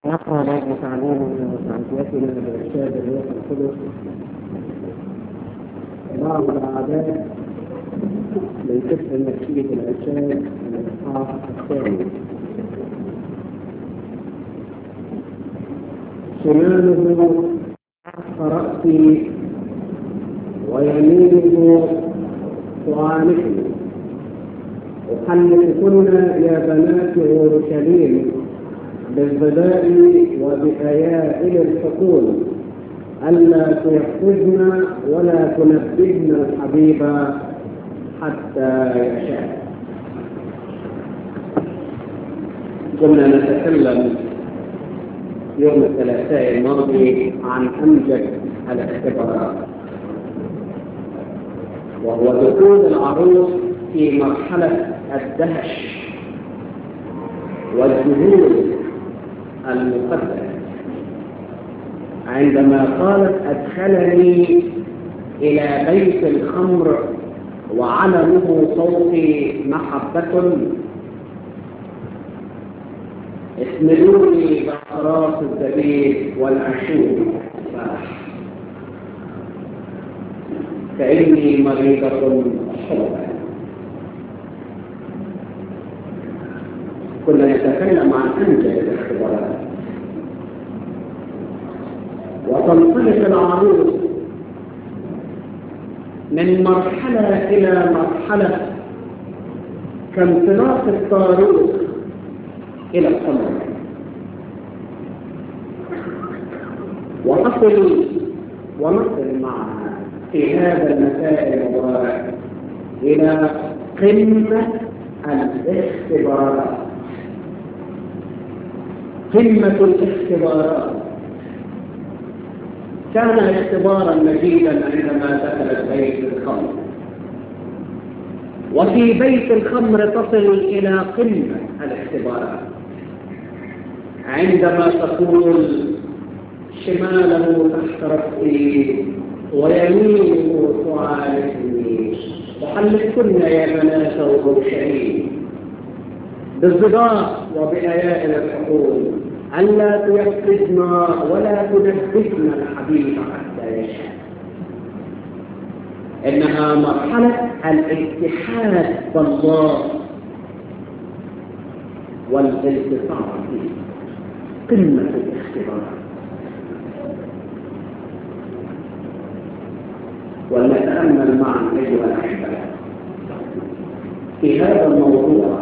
نقرأ بعد تعليمنا وتعزيتنا بإرشاد الروح القدس بعض الأعداء من كتب نتيجة الإرشاد من الإصحاح الثاني شماله رأسي ويمينه تعانقني أحلفكن يا بنات أورشليم بالبداء وبآيائل الحقول ألا تيقظن ولا تنبهن الحبيب حتى يشاء كنا نتكلم يوم الثلاثاء الماضي عن أمجد الاختبارات وهو دخول العروس في مرحلة الدهش والذهول المقدس عندما قالت أدخلني إلى بيت الخمر وعلمه صوتي محبة اسندوني بأطراف الزبيب والعشور فإني مريضة حرة كنا نتكلم عن أنجل الاختبارات وتنطلق العروس من مرحلة إلى مرحلة كانطلاق الطاروس إلى القمر وتصل ونصل معها في هذا المساء المبارك إلى قمة الاختبارات قمة الاختبارات كان اختبارا مجيدا عندما دخلت بيت الخمر وفي بيت الخمر تصل إلى قمة الاختبارات عندما تقول شماله تحت رأسي ويمينه تعالجني وحلفكن يا بنات اورشليم بالضباط وبآيات الحقول ألا تيقظن ولا تنفذن الحبيب حتى يشاء إنها مرحلة الاتحاد بالله والالتصاق فيه قمة الاختبار ولنتأمل معا أيها الأحباء في هذا الموضوع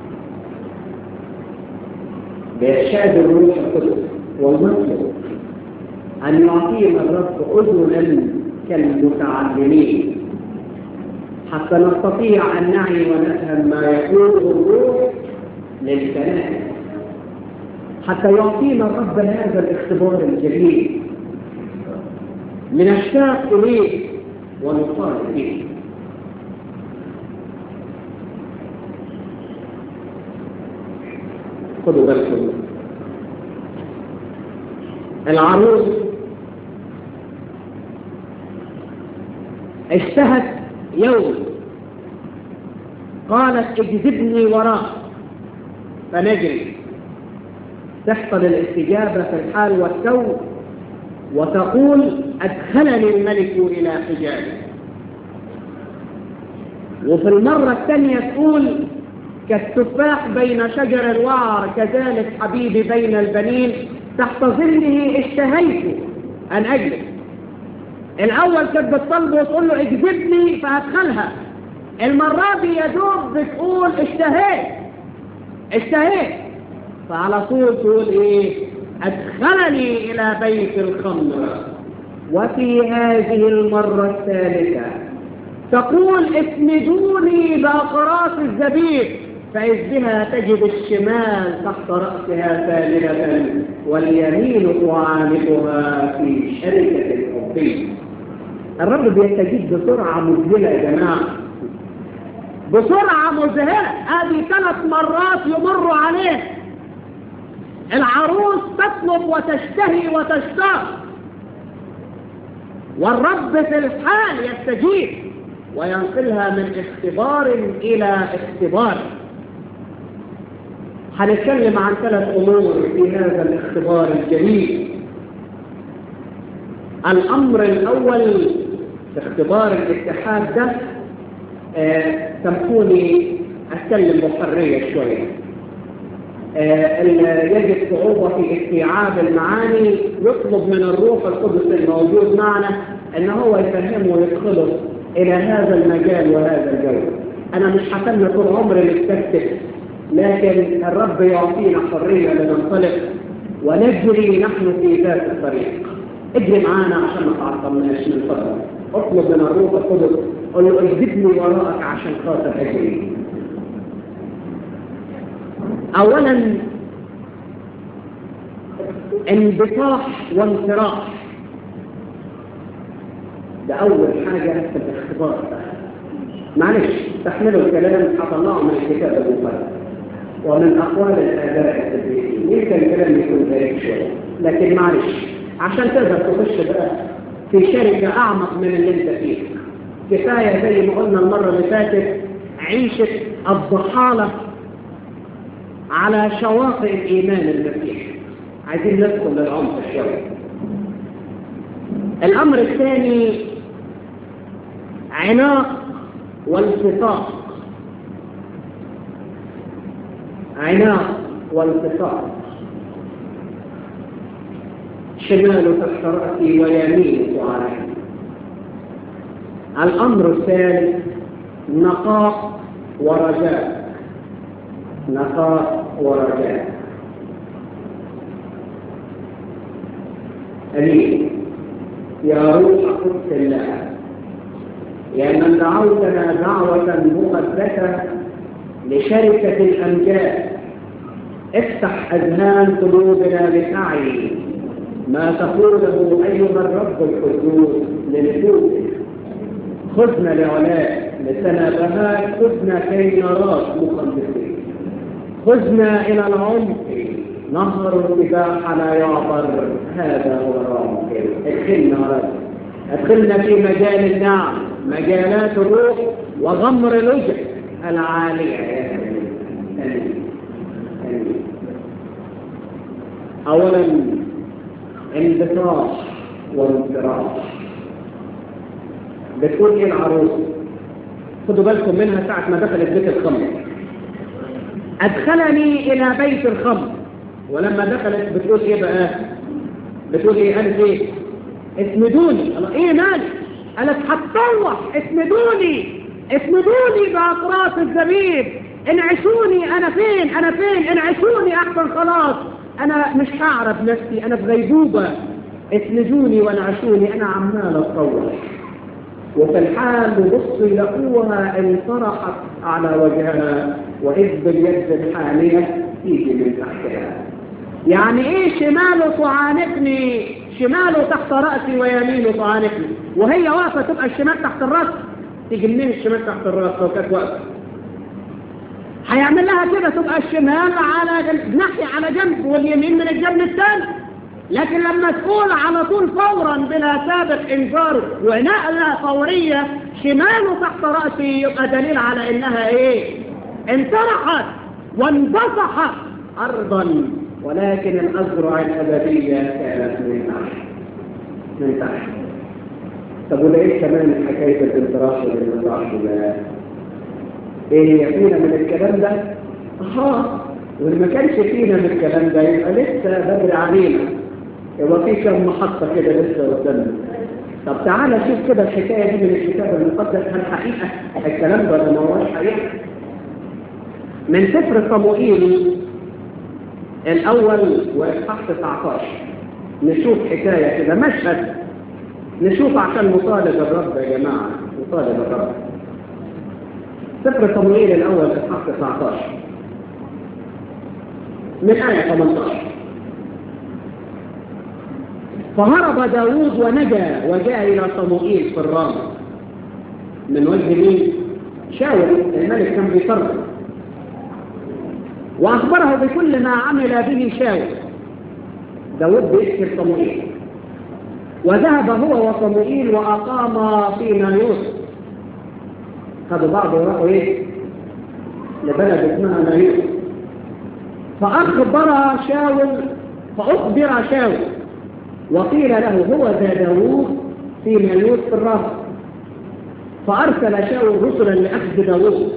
بإرشاد الروح القدس والمطلوب أن يعطينا الرب أذنا كالمتعلمين حتى نستطيع أن نعي ونفهم ما يقوله الروح للكنائس حتى يعطينا الرب هذا الاختبار الجليل لنشتاق إليه ونطالب به خذوا بالكم العروس اشتهت يوم قالت اجذبني وراء فنجري تحصل الاستجابة في الحال والتو وتقول أدخلني الملك إلى حجابه وفي المرة الثانية تقول كالتفاح بين شجر الوعر كذلك حبيبي بين البنين تحت ظله اشتهيت أن أجلس الأول كانت بتطلبه وتقول له اجذبني فأدخلها المرة دي يا دوب بتقول اشتهيت اشتهيت فعلى طول تقول ايه أدخلني إلى بيت الخمر وفي هذه المرة الثالثة تقول اسندوني بأقراص الزبيب فإذ بها تجد الشمال تحت رأسها سالمة واليمين تعانقها في شركة الحبية الرب بيستجيب بسرعة مذهلة يا جماعة بسرعة مذهلة هذه ثلاث مرات يمر عليه العروس تطلب وتشتهي وتشتاق والرب في الحال يستجيب وينقلها من اختبار إلى اختبار هنتكلم عن ثلاث أمور في هذا الاختبار الجميل الأمر الأول في اختبار الاتحاد ده آه سامحوني أتكلم بحرية شوية آه يجد صعوبة في استيعاب المعاني يطلب من الروح القدس الموجود معنا أن هو يفهمه ويدخله إلى هذا المجال وهذا الجو أنا مش هتم طول عمري مستكتب لكن الرب يعطينا حرية لننطلق ونجري نحن في ذات الطريق اجري معانا عشان ما تعطلناش من فضلك اطلب من الروح القدس قل له اجذبني وراءك عشان خاطر اجري اولا انبطاح وانطراح ده اول حاجة في الاختبار معلش تحملوا الكلام هطلعه من الكتاب المقدس ومن اقوال الاباء التدريسيين يمكن الكلام يكون غريب شويه لكن معلش عشان تقدر تخش بقى في شركه اعمق من اللي انت فيه كفايه زي ما قلنا المره اللي فاتت عيشه الضحاله على شواطئ الايمان المسيحي عايزين ندخل للعمق شويه الامر الثاني عناق والتصاق عناق والتصاق شمال تحت رأسي ويمين علي الأمر الثالث نقاء ورجاء نقاء ورجاء أمين يا روح قدس الله يا من دعوتنا دعوة مقدسة لشركة الأمجاد افتح أذهان قلوبنا لتعي ما تقوله أيها الرب القدوس لنفوسك خذنا لعلاء لسنبهات خذنا كي نراك مقدسين خذنا إلى العمق نهر السباحة لا يعبر هذا هو العمق ادخلنا رب ادخلنا في مجال النعم مجالات الروح وغمر الوجه العالية يا أمين أولا انبطاح وانفراح بتقول ايه العروس خدوا بالكم منها ساعة ما دخلت بيت الخمر أدخلني إلى بيت الخمر ولما دخلت بتقول ايه بقى بتقول ايه قالت ايه اسندوني الله ايه مالك قالت هتطوح اسندوني اسندوني بأقراص الزبيب انعشوني انا فين انا فين انعشوني احسن خلاص انا مش هعرف نفسي انا في غيبوبة اسندوني وانعشوني انا عمال اتطوح وفي الحال ببص يلاقوها انطرحت على وجهها واذ باليد الحامية تيجي من تحتها يعني ايه شماله تعانقني شماله تحت رأسي ويمينه تعانقني وهي واقفة تبقى الشمال تحت الرأس تيجي منين الشمال تحت الرأس لو كانت واقفة هيعمل لها كده تبقى الشمال على جنب ناحية على جنب واليمين من الجنب الثاني لكن لما تقول على طول فورا بلا سابق انذار ونقلة فورية شماله تحت رأسي يبقى دليل على انها ايه انطرحت وانبصحت ارضا ولكن الأزرع الأبدية كانت من تحت من تحت طب وليه كمان حكاية الانطراح والانطراح ولا ايه يكون من الكلام ده اه واللي ما كانش فينا من الكلام ده يبقى لسه بدري علينا يبقى في كم محطة كده لسه قدامنا طب تعالى شوف كده الحكاية دي من الكتاب المقدس هل حقيقة الكلام ده ولا ما هوش حقيقة من سفر صموئيل الأول وإصحاح 19 نشوف حكاية كده مشهد نشوف عشان نطالب الرب يا جماعة نطالب الرب سفر صموئيل الأول إصحاح 19 من آية 18 فهرب داوود ونجا وجاء إلى صموئيل في الرام من وجه مين؟ شاول الملك كان بيطرد وأخبره بكل ما عمل به شاول داود بيحكي صموئيل وذهب هو وصموئيل وأقام في نايوس خدوا بعض وراحوا إيه لبلد اسمها نايوس فأخبر شاول فأخبر شاول وقيل له هو ذا داوود في مليوت في الرهب فأرسل شاول رسلا لأخذ داوود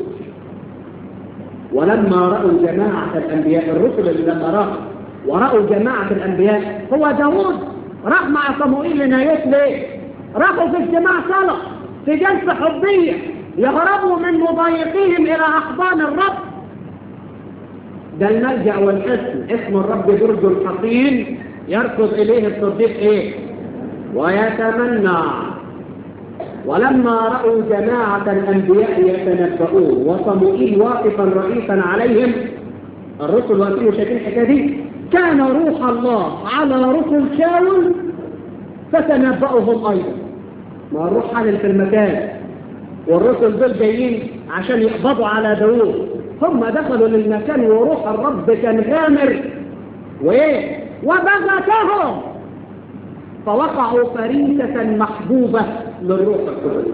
ولما رأوا جماعة الأنبياء الرسل اللي لما رأوا ورأوا جماعة الأنبياء هو داوود راح مع صموئيل لنايوت ليه؟ راحوا في اجتماع صلاة في جلسة حبية يهربوا من مضايقيهم إلى أحضان الرب ده الملجأ والحسن اسم الرب برج الحصين يركض إليه الصديق إيه ويتمنى ولما رأوا جماعة الأنبياء يتنبؤون وصموئيل واقفا رئيسا عليهم الرسل واقفين شايفين الحكايه دي كان روح الله على رسل شاول فتنبأهم أيضا ما الروح حالل في المكان والرسل دول جايين عشان يقبضوا على داوود هم دخلوا للمكان وروح الرب كان غامر وايه وبغتهم فوقعوا فريسة محبوبة للروح القدس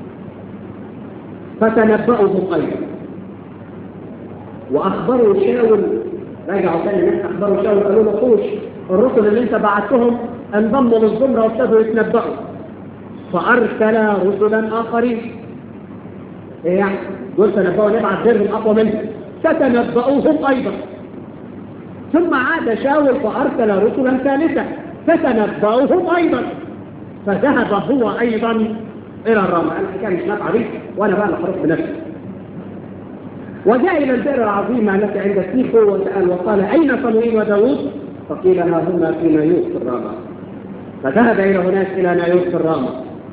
فتنبأهم أيضا وأخبروا شاول رجعوا تاني الناس أخبروا شاول قالوا له خوش الرسل اللي انت بعتهم انضموا للزمرة وابتدوا يتنبأوا فأرسل رسلا آخرين ايه يعني دول تنبأوا نبعث غيرهم أقوى منهم فتنبأوهم أيضا ثم عاد شاول فأرسل رسلا ثالثة فتنبأوهم أيضا فذهب هو أيضا إلى الرمى الحكاية مش نافعة دي وأنا بقى اللي هروح بنفسي وجاء إلى البئر العظيمة التي عند سيخو وسأل وقال أين صموئيل وداوود؟ فقيل ها هما في نايوت في الرامة فذهب إلى هناك إلى نايوت في الرامة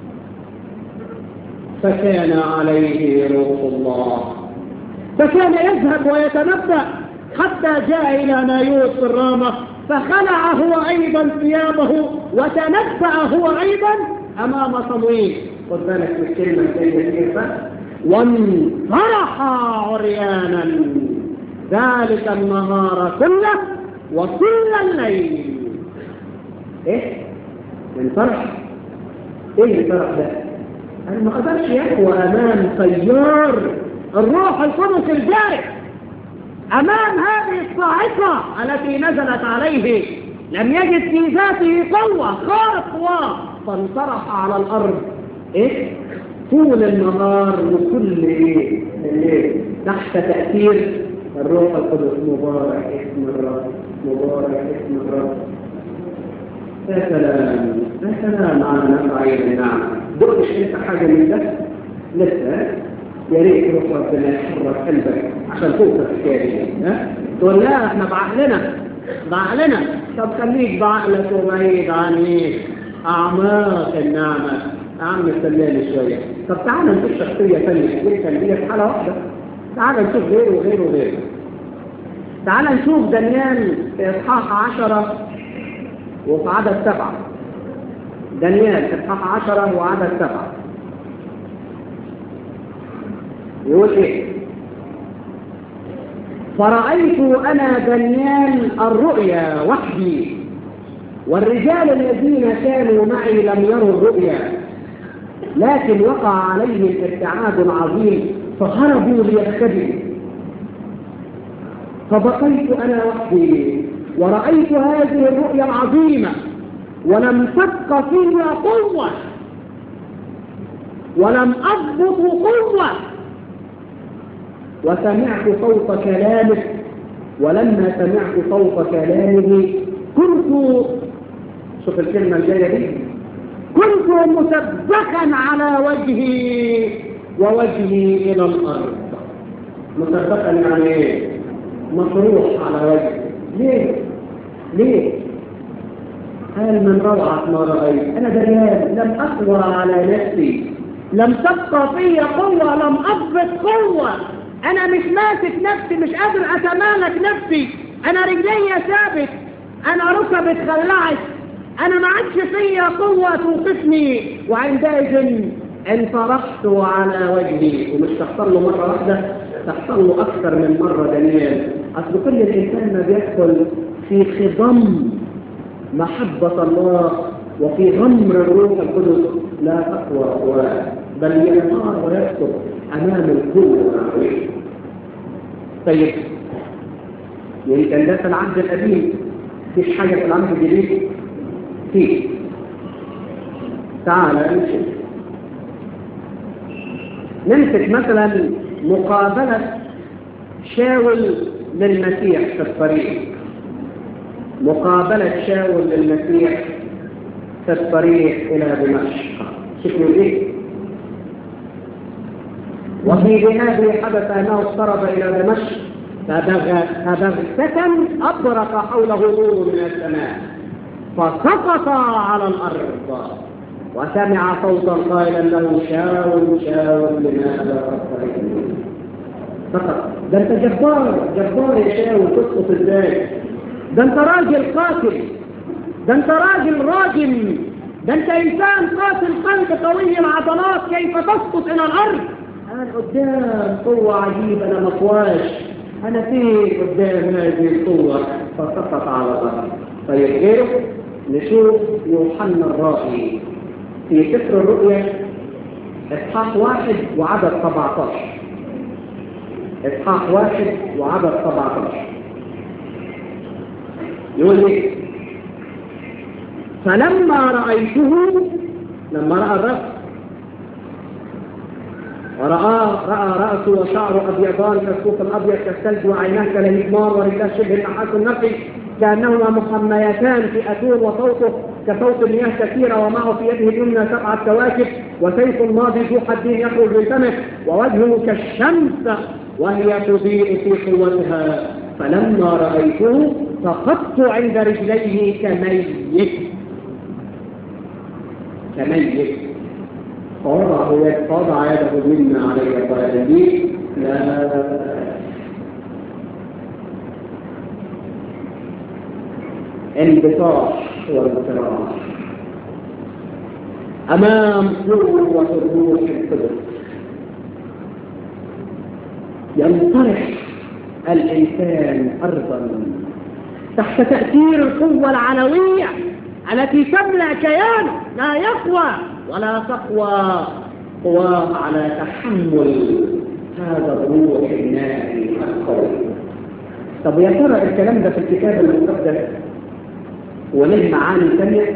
فكان عليه روح الله فكان يذهب ويتنبأ حتى جاء إلى نايوت في الرامة فخلع هو أيضا ثيابه وتنبأ هو أيضا أمام صموئيل خد بالك من الكلمة الجيدة كيف وانطرح عريانا ذلك النهار كله وكل الليل ايه انطرح ايه انطرح ده انا ما قدرش يقوى امام طيار الروح القدس الجارح امام هذه الصاعقه التي نزلت عليه لم يجد في ذاته قوه خارق قواه فانطرح على الارض ايه طول النهار وكل ايه الليل تحت تأثير الروح القدس مبارك اسم الرب مبارك اسم الرب يا سلام يا سلام على نفع نعم دقش انت حاجة من ده لسه يا ريت روح ربنا يحرك قلبك عشان توصل الحكايه ها تقول لا احنا بعقلنا بعقلنا طب خليك بعقلك وبعيد عن ايه اعماق النعمه يا عم سلاني شوية طب تعال نشوف شخصية ثانية غير تنبيه في حالة واحدة تعال نشوف غيره وغيره وغيره تعال نشوف دانيال في إصحاح عشرة وفي عدد سبعة دانيال في إصحاح عشرة وعدد سبعة يقول إيه فرأيت أنا دانيال الرؤيا وحدي والرجال الذين كانوا معي لم يروا الرؤيا لكن وقع عليهم ارتعاد عظيم فهربوا ليختبئوا فبقيت انا وحدي ورأيت هذه الرؤيا العظيمة ولم تبق فيها قوة ولم أضبط قوة وسمعت صوت كلامه ولما سمعت صوت كلامه كنت شوف الكلمة الجاية دي كنت مسبخا على وجهي ووجهي إلى الأرض مسبخا يعني ايه مطروح على وجهي ليه ليه قال من روعة ما رأيت أنا دريان لم أقوى على نفسي لم تبقى في قوة لم أضبط قوة أنا مش ماسك نفسي مش قادر أتمالك نفسي أنا رجلي ثابت أنا ركبي اتخلعت أنا ما عادش فيا قوة توقفني وعندئذ انطرحت على وجهي ومش تحصل له مرة واحدة تحصل له أكثر من مرة دانيال أصل كل الإنسان ما بيدخل في خضم محبة الله وفي غمر الروح القدس لا تقوى قواه بل ينهار ويسقط أمام الكل والعويل طيب يمكن ده في العهد القديم مفيش حاجة في العهد الجديد فيه تعالى نشوف نمسك مثلا مقابلة شاول للمسيح في الطريق مقابلة شاول للمسيح في الطريق إلى دمشق شوفوا إيه وفي ذهابه حدث أنه اقترب إلى دمشق فبغتة أبرق حوله نور من السماء فسقط على الأرض وسمع صوتا قائلا له شاول شاول لماذا تضطربني فقط ده انت جبار جبار يا شاول تسقط ازاي ده انت راجل قاتل ده انت راجل راجل ده انت انسان قاتل قلب قوي العضلات كيف تسقط الى الارض انا قدام قوة عجيبة انا مقواش انا فين قدام هذه القوة فسقط على الارض طيب غيره نشوف يوحنا الرائي في سفر الرؤيا اصحاح واحد وعدد 17 اصحاح واحد وعدد 17 يقول لي فلما رأيته لما رأى الرأس ورأى رأى رأسه وشعره أبيضان كالصوف الأبيض كالثلج وعيناه كلهيب نار ورجلاه شبه النحاس النقي كأنهما محميتان في أتون وصوته كصوت مياه كثيرة ومعه في يده اليمنى سبعة كواكب وسيف ماضي ذو حدين يخرج من فمه ووجهه كالشمس وهي تضيء في قوتها فلما رأيته سقطت عند رجليه كميت كميت فوضع فوضع يده منا علي قال لي لا انبطاح وانصراف امام قوه الروح القدس ينطرح الانسان ارضا تحت تاثير القوه العلويه التي تملا كيانه لا يقوى ولا تقوى قواه على تحمل هذا الروح الناري القوي طب يا ترى الكلام ده في الكتاب المقدس وله معاني ثانيه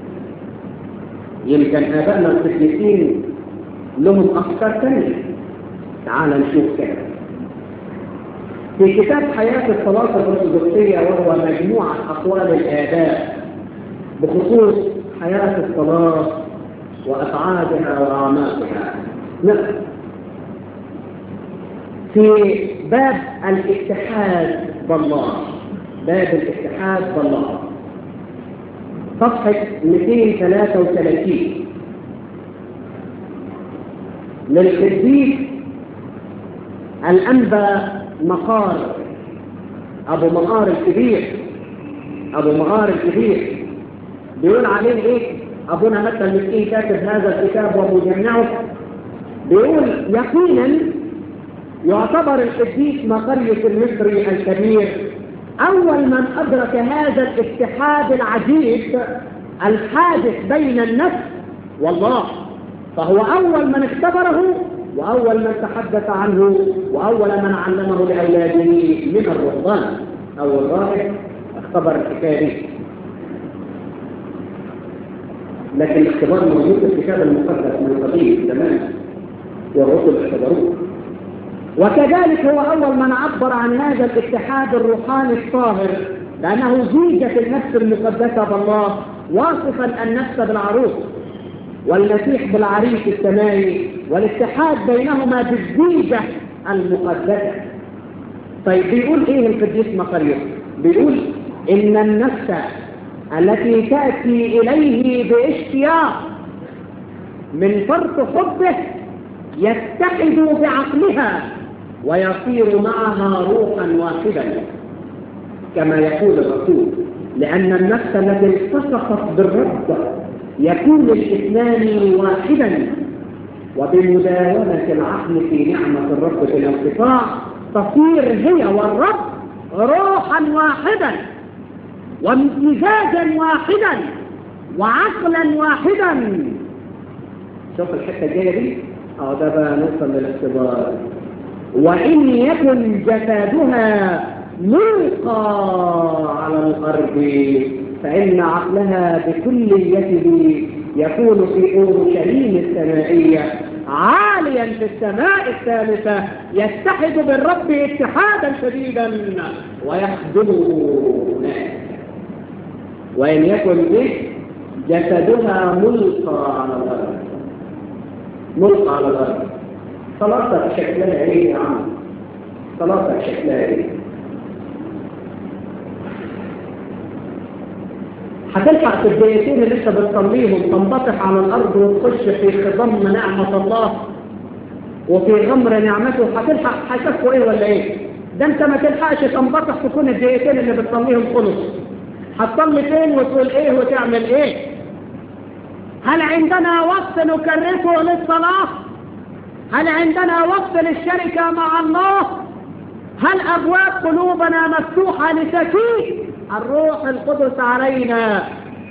يمكن ابائنا القديسين لهم افكار ثانيه تعال نشوف كده في كتاب حياة الصلاة الأرثوذكسية وهو مجموعة أقوال الآباء بخصوص حياة الصلاة وأفعالها وأعمالها نعم في باب الاتحاد بالله باب الاتحاد بالله صفحة 233 للقديس الأنبا مقار أبو مقار الكبير أبو مقار الكبير بيقول عليه إيه أبونا مثل مسكين كاتب هذا الكتاب ومجمعه بيقول يقينا يعتبر القديس مقرية المصري الكبير أول من أدرك هذا الاتحاد العجيب الحادث بين النفس والله فهو أول من اختبره وأول من تحدث عنه وأول من علمه لأولاده من الرهبان أو الراهب اختبر الحكاية دي لكن الاختبار موجود في الكتاب المقدس من قديم زمان والرسل اختبروه وكذلك هو أول من عبر عن هذا الاتحاد الروحاني الطاهر لأنه زيجت النفس المقدسة بالله واصفا النفس بالعروس والمسيح بالعريس السماوي والاتحاد بينهما بالزيجة المقدسة طيب بيقول ايه القديس مقريوس بيقول ان النفس التي تأتي إليه باشتياق من فرط حبه يتحد بعقلها ويصير معها روحا واحدا كما يقول الرسول لأن النفس التي التصقت بالرب يكون الاثنان واحدا وبمداومة العقل في نعمة الرب في الانقطاع تصير هي والرب روحا واحدا وامتزاجا واحدا وعقلا واحدا شوف الحته الجايه دي اه ده بقى نوصل للاختبار وان يكن جسدها ملقى على الأرض فإن عقلها بكليته يكون في أورشليم السمائية عاليا في السماء الثالثة يتحد بالرب اتحادا شديدا ويخدمه وإن يكن به جسدها ملقى على الأرض ملقى على الأرض صلاتك شكلها ايه يا عم صلاتك شكلها ايه هتلحق في الدقيقتين اللي انت بتصليهم تنبطح على الارض وتخش في خضم نعمة الله وفي غمر نعمته هتلحق هيكفوا ايه ولا ايه ده انت ما تلحقش تنبطح تكون الدقيقتين اللي بتصليهم خلص هتصلي فين وتقول ايه وتعمل ايه هل عندنا وقت نكرسه للصلاة هل عندنا وقت للشركة مع الله هل أبواب قلوبنا مفتوحة لتكييف الروح القدس علينا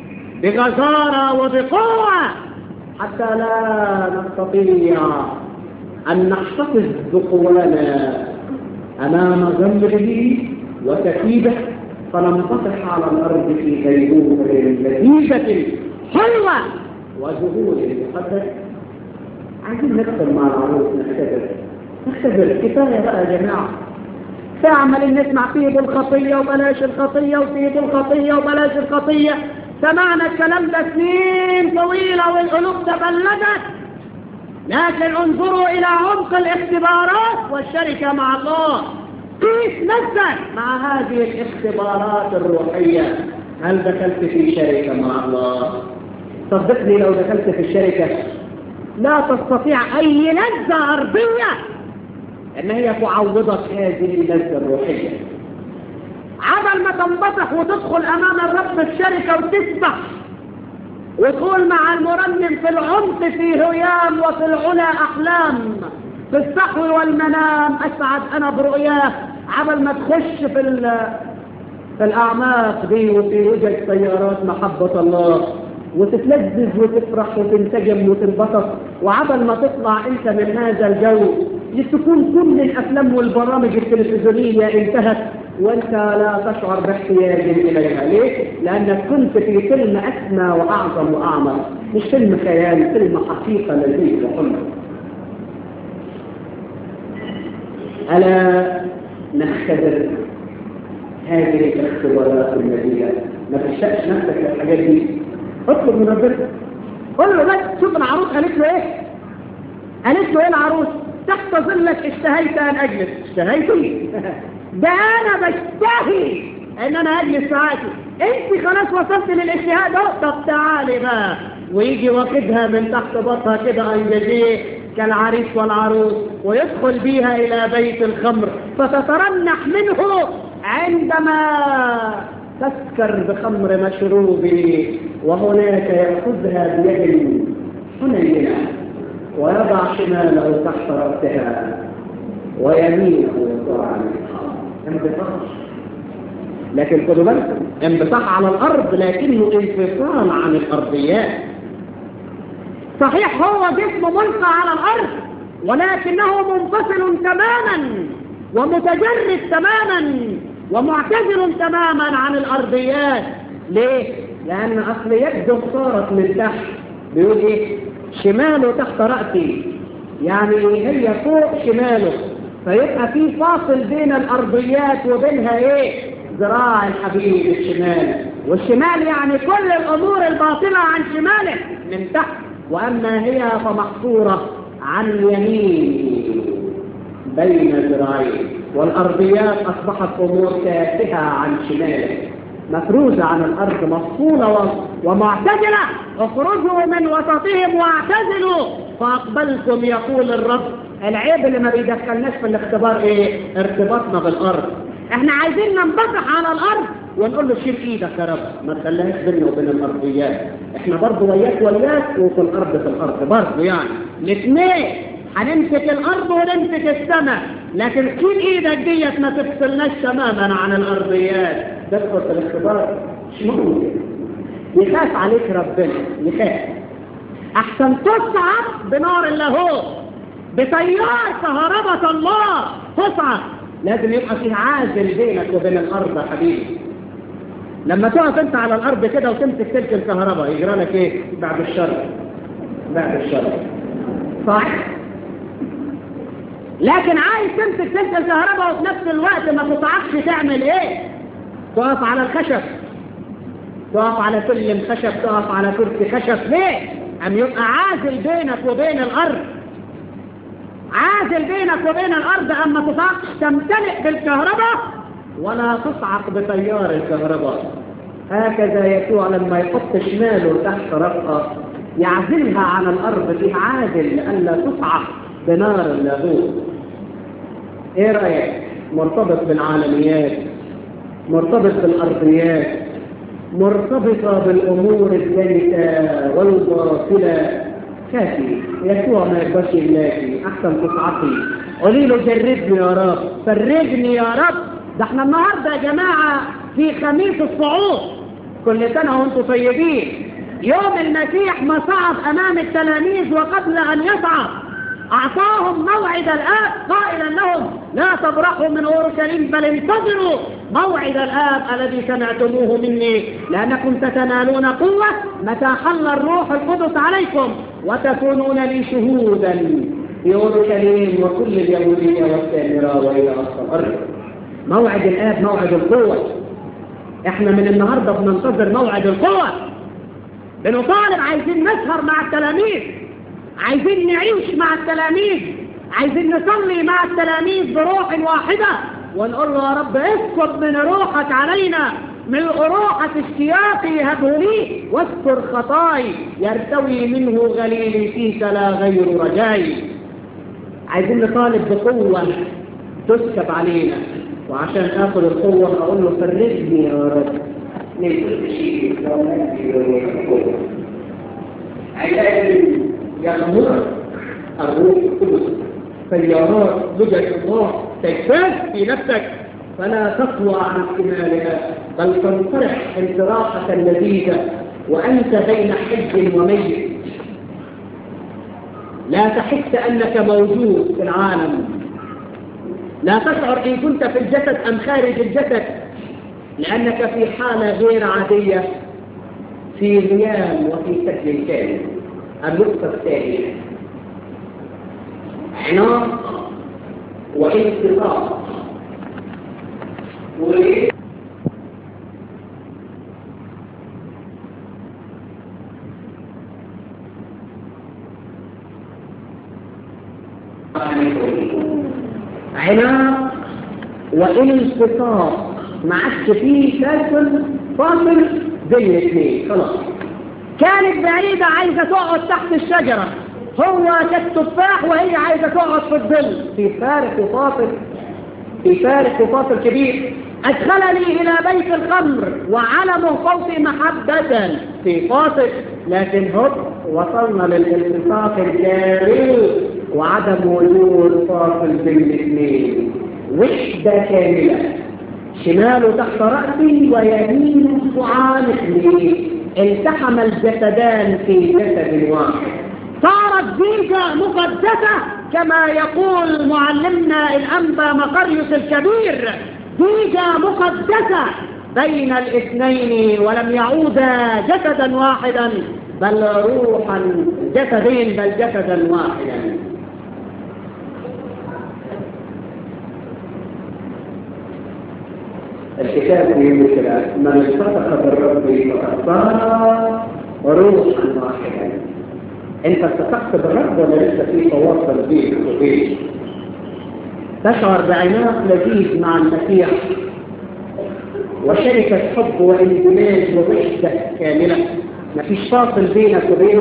بغزارة وبقوة حتى لا نستطيع أن نحتفظ بقوانا أمام غمره وتكييبه فننفتح على الأرض في غيبوبة لذيذة حلوة وجهود مقدس عايزين ندخل مع العروس نختبر نختبر كفاية بقى يا جماعة تعمل نسمع فيه بالخطية وبلاش الخطية وفيه بالخطية وبلاش الخطية سمعنا الكلام ده سنين طويلة والقلوب تبلدت لكن انظروا إلى عمق الاختبارات والشركة مع الله قيس نفسك مع هذه الاختبارات الروحية هل دخلت في شركة مع الله صدقني لو دخلت في الشركة لا تستطيع أي لذة أرضية أن هي تعوضك هذه اللذة الروحية عمل ما تنبطح وتدخل أمام الرب الشركة وتسبح وتقول مع المرنم في العمق في هيام وفي العلا أحلام في الصحو والمنام أسعد أنا برؤياه عمل ما تخش في في الأعماق دي وفي وجه سيارات محبة الله وتتلذذ وتفرح وتنسجم وتنبسط وعبل ما تطلع انت من هذا الجو تكون كل الافلام والبرامج التلفزيونيه انتهت وانت لا تشعر باحتياج اليها ليه؟ لانك كنت في فيلم اسمى واعظم واعمق مش فيلم خيال فيلم حقيقه لذيذ وحلو الا نختبر هذه الاختبارات النبيله ما تشتاقش نفسك للحاجات دي اطلب من ربنا قول له بس شوف العروس قالت له ايه قالت له ايه العروس تحت ظلك اشتهيت ان اجلس اشتهيتي ده انا بشتهي ان انا اجلس معاكي انت خلاص وصلت للاشتهاء ده طب تعالي بقى ويجي واخدها من تحت بطها كده انجزيه كالعريس والعروس ويدخل بيها الى بيت الخمر فتترنح منه عندما تسكر بخمر مشروبه وهناك يأخذها بيد حنينة ويضع شماله تحت رأسها ويمينه يطاع انبساط لكن خدوا بالكم انبساط على الأرض لكنه انفصال عن الأرضيات صحيح هو جسم ملقى على الأرض ولكنه منفصل تماما ومتجرد تماما ومعتزل تماما عن الأرضيات ليه؟ لأن أصل يده صارت من تحت بيقول إيه؟ شماله تحت رأسي يعني هي فوق شماله فيبقى في فاصل بين الأرضيات وبينها إيه؟ ذراع الحبيب الشمال والشمال يعني كل الأمور الباطلة عن شماله من تحت وأما هي فمحصورة عن يمين بين ذراعيه والأرضيات أصبحت أمور تافهة عن شماله مفروزة عن الأرض مفصولة ومعتزلة اخرجوا من وسطهم واعتزلوا فأقبلكم يقول الرب العيب اللي ما بيدخلناش في الاختبار ايه ارتباطنا بالأرض احنا عايزين ننبطح على الأرض ونقول له شيل ايدك يا رب ما تخليهاش بيننا وبين الأرضيات احنا برضه وياك وياك وفي الأرض في الأرض برضه يعني الاثنين هنمسك الأرض ونمسك السماء لكن كل إيدك ديت ما تفصلناش تماما عن الأرضيات تدخل في الاختبار مش ممكن يخاف عليك ربنا يخاف أحسن تصعد بنار اللاهوت بتيار كهربة الله تصعد لازم يبقى في عازل بينك وبين الارض يا حبيبي لما تقف انت على الارض كده وتمسك سلك الكهرباء يجرى لك ايه بعد الشر بعد الشر صح لكن عايز تمسك سلك الكهرباء وفي نفس الوقت ما تطعكش تعمل ايه تقف على الخشب تقف على سلم خشب تقف على كرسي خشب ليه أم يبقى عازل بينك وبين الأرض عازل بينك وبين الأرض أما تطعقش تمتلئ بالكهرباء ولا تصعق بتيار الكهرباء هكذا يسوع لما يحط شماله تحت رفقة يعزلها عن الأرض في عازل لئلا تصعق بنار اللاهوت ايه رأيك مرتبط بالعالميات مرتبط بالأرضيات مرتبطة بالأمور الزيتة والباطلة كافي يسوع ما يقدرش يلاقي أحسن تصعقي قولي له جربني يا رب فرجني يا رب ده احنا النهاردة يا جماعة في خميس الصعود كل سنة وانتم طيبين يوم المسيح ما صعد أمام التلاميذ وقبل أن يصعد أعطاهم موعد الآب قائلا لهم لا تبرحوا من أورشليم بل انتظروا موعد الآب الذي سمعتموه مني لأنكم تتنالون قوة متى حل الروح القدس عليكم وتكونون لي شهودا في أورشليم وكل اليهودية والسامرة وإلى أقصى الأرض موعد الآب موعد القوة احنا من النهاردة بننتظر موعد القوة بنطالب عايزين نسهر مع التلاميذ عايزين نعيش مع التلاميذ عايزين نصلي مع التلاميذ بروح واحدة ونقول له يا رب اسكب من روحك علينا من روحك اشتياقي هبه لي واستر خطاي يرتوي منه غليلي فيك لا غير رجاي عايزين نطالب بقوة تسكب علينا وعشان اخذ القوة اقول له فرجني يا رب من كل شيء علاجي يغمر الروح القدس سيارات لجأ الله تجتاز في نفسك فلا تقوى عن احتمالها بل تنطرح انطراحة لذيذة وأنت بين حج وميت لا تحس أنك موجود في العالم لا تشعر إن كنت في الجسد أم خارج الجسد لأنك في حالة غير عادية في غيام وفي سجن كامل النقطة الثانية عناق وانتصار و عناق وانتصار ما عادش فيه فاصل فاصل بين الاثنين خلاص كانت بعيدة عايزة تقعد تحت الشجرة هو كالتفاح وهي عايزة تقعد في الظل في فارق وفاصل في فارق وفاصل كبير أدخلني إلى بيت الخمر وعلمه فوقي محبة في فاصل لكن هب وصلنا للالتصاق الكامل وعدم وجود فاصل بين الاثنين وحدة كاملة شماله تحت رأسي ويمينه تعانقني التحم الجسدان في جسد واحد صارت زيجة مقدسة كما يقول معلمنا الأنبا مقريس الكبير زيجة مقدسة بين الاثنين ولم يعودا جسدا واحدا بل روحا جسدين بل جسدا واحدا الكتاب يقول كده من اتصف بالرب فقد صار روحا واحدا انت اتفقت بالرب ولا لسه في تواصل بينك وبينه تشعر بعناق لذيذ مع المسيح وشركة حب واندماج ووحدة كاملة مفيش فاصل بينك وبينه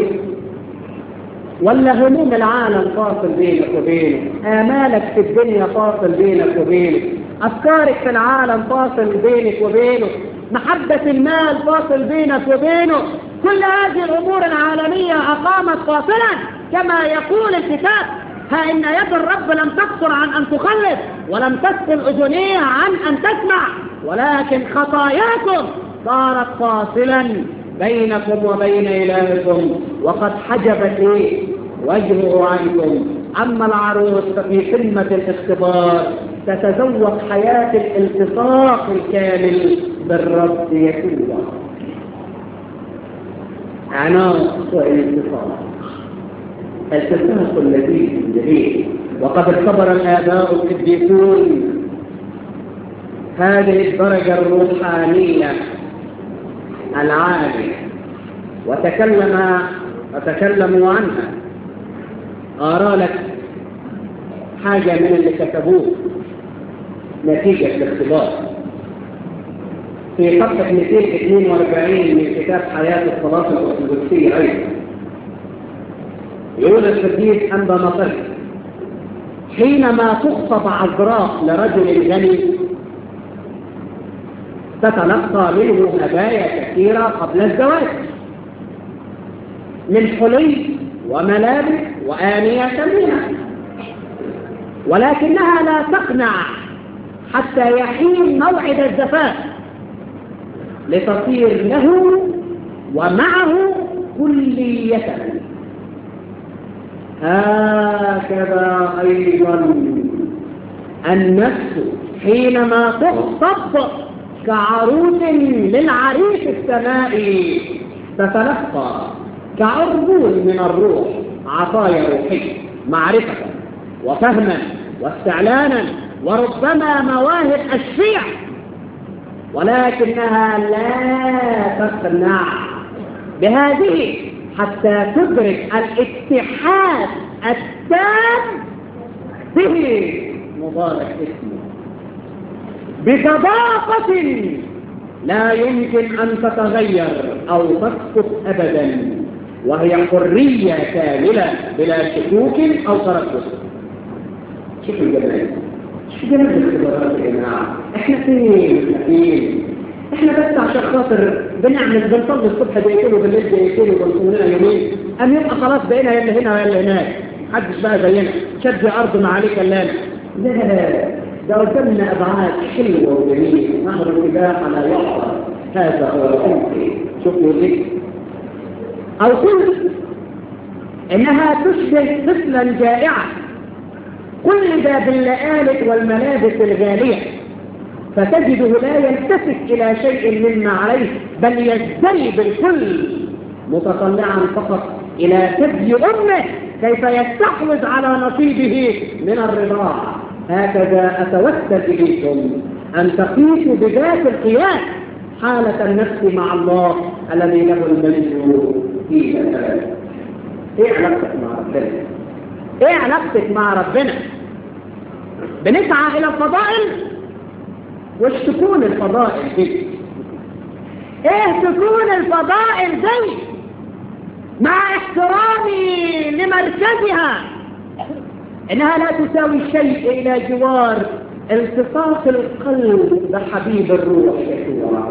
ولا هموم العالم فاصل بينك وبينه آمالك في الدنيا فاصل بينك وبينه أفكارك في العالم فاصل بينك وبينه محبة المال فاصل بينك وبينه كل هذه الأمور العالمية أقامت فاصلا كما يقول الكتاب ها إن يد الرب لم تقصر عن أن تخلف ولم تسكن أذنيه عن أن تسمع ولكن خطاياكم صارت فاصلا بينكم وبين إلهكم وقد حجبت إيه وجهه عنكم أما العروس ففي قمة الاختبار تتذوق حياة الالتصاق الكامل بالرب يسوع عناص والالتصاق التساق الذي جميل وقد اختبر الآباء القديسون هذه الدرجة الروحانية العالية وتكلم وتكلموا عنها أرى لك حاجة من اللي كتبوه نتيجة الاختبار في صفحة 242 من كتاب حياة الصلاة الأرثوذكسية أيضا يقول القديس أنبا مطر حينما تخطب عذراء لرجل غني تتلقى منه هدايا كثيرة قبل الزواج من حلي وملابس وآنية ثمينة ولكنها لا تقنع حتى يحين موعد الزفاف لتصير له ومعه كلية هكذا أيضا النفس حينما تخطب كعروس للعريس السمائي تتلقى كعربون من الروح عطايا روحية معرفة وفهما واستعلانا وربما مواهب الشيع ولكنها لا تقنع بهذه حتى تدرك الاتحاد التام به مبارك اسمه بصداقة لا يمكن أن تتغير أو تسقط أبدا وهي حرية كاملة بلا شكوك أو تردد شوفوا الجمال شو جمال الاختبارات يا جماعة احنا فين فين احنا بس عشان خاطر بنعمل بنصلي الصبح دقيقتين وبالليل دقيقتين وبنصوم لنا يومين ام يبقى خلاص بقينا يلا هنا ويلا هناك محدش بقى زينا شد ارض ما عليك الا لا لا ده قدامنا ابعاد حلوه وجميله نهر السباحه لا يحفظ هذا هو الخلق شوفوا ليه او قلت انها تشبه طفلا جائعا قلد باللآلئ والملابس الغالية فتجده لا يلتفت إلى شيء مما عليه بل يزدري بالكل متطلعا فقط إلى ثدي أمه كيف يستحوذ على نصيبه من الرضاعة هكذا أتوسل إليكم أن تقيسوا بذات القياس حالة النفس مع الله الذي له الملك في ثلاثة ايه علاقتك مع ربنا ايه علاقتك مع ربنا بنسعى الى الفضائل وش تكون الفضائل دي ايه تكون الفضائل دي مع احترامي لمركزها انها لا تساوي شيء الى جوار التصاق القلب بحبيب الروح يسوع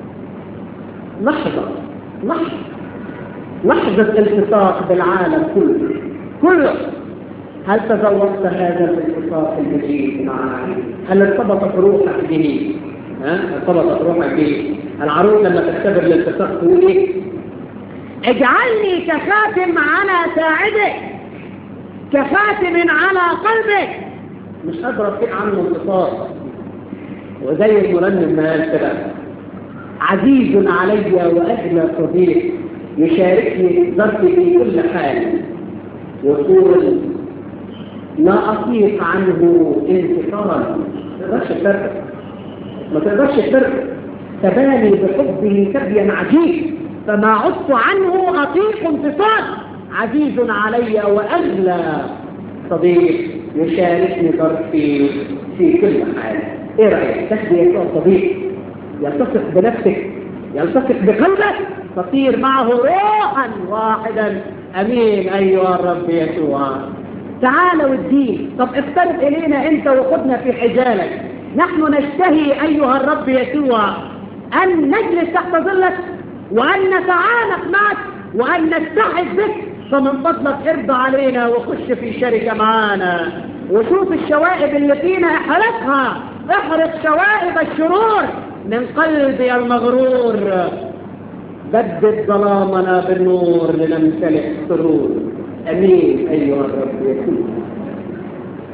لحظة لحظة لحظة التصاق بالعالم كله كله هل تذوقت هذا الالتصاق الجديد معنا هل ارتبطت روحك به ها ارتبطت روحك به العروس لما تختبر الالتصاق تقول ايه اجعلني كخاتم على ساعدك كخاتم على قلبك مش قادر اطيق عنه انتصار وزي المرنم ما قال كده عزيز علي واجلى صديق يشاركني ظرفي في كل حال يقول لا أطيق عنه انتصارا ما تقدرش تفرق ما تقدرش تفرق تباني بحبه سبيا عجيب فما عدت عنه أطيق انتصار عزيز علي وأغلى صديق يشاركني ظرفي في كل حال ايه رأيك تهدي يا صديق يلتصق بنفسك يلتصق بقلبك تصير معه روحا واحدا امين ايها الرب يسوع تعال والدين طب اقترب الينا انت وخدنا في حجالك نحن نشتهي ايها الرب يسوع ان نجلس تحت ظلك وان نتعانق معك وان نتحد بك فمن فضلك ارضى علينا وخش في شركه معانا وشوف الشوائب اللي فينا احرقها احرق شوائب الشرور من قلبي المغرور بدد ظلامنا بالنور لنمتلئ سرور امين ايها الرب يسوع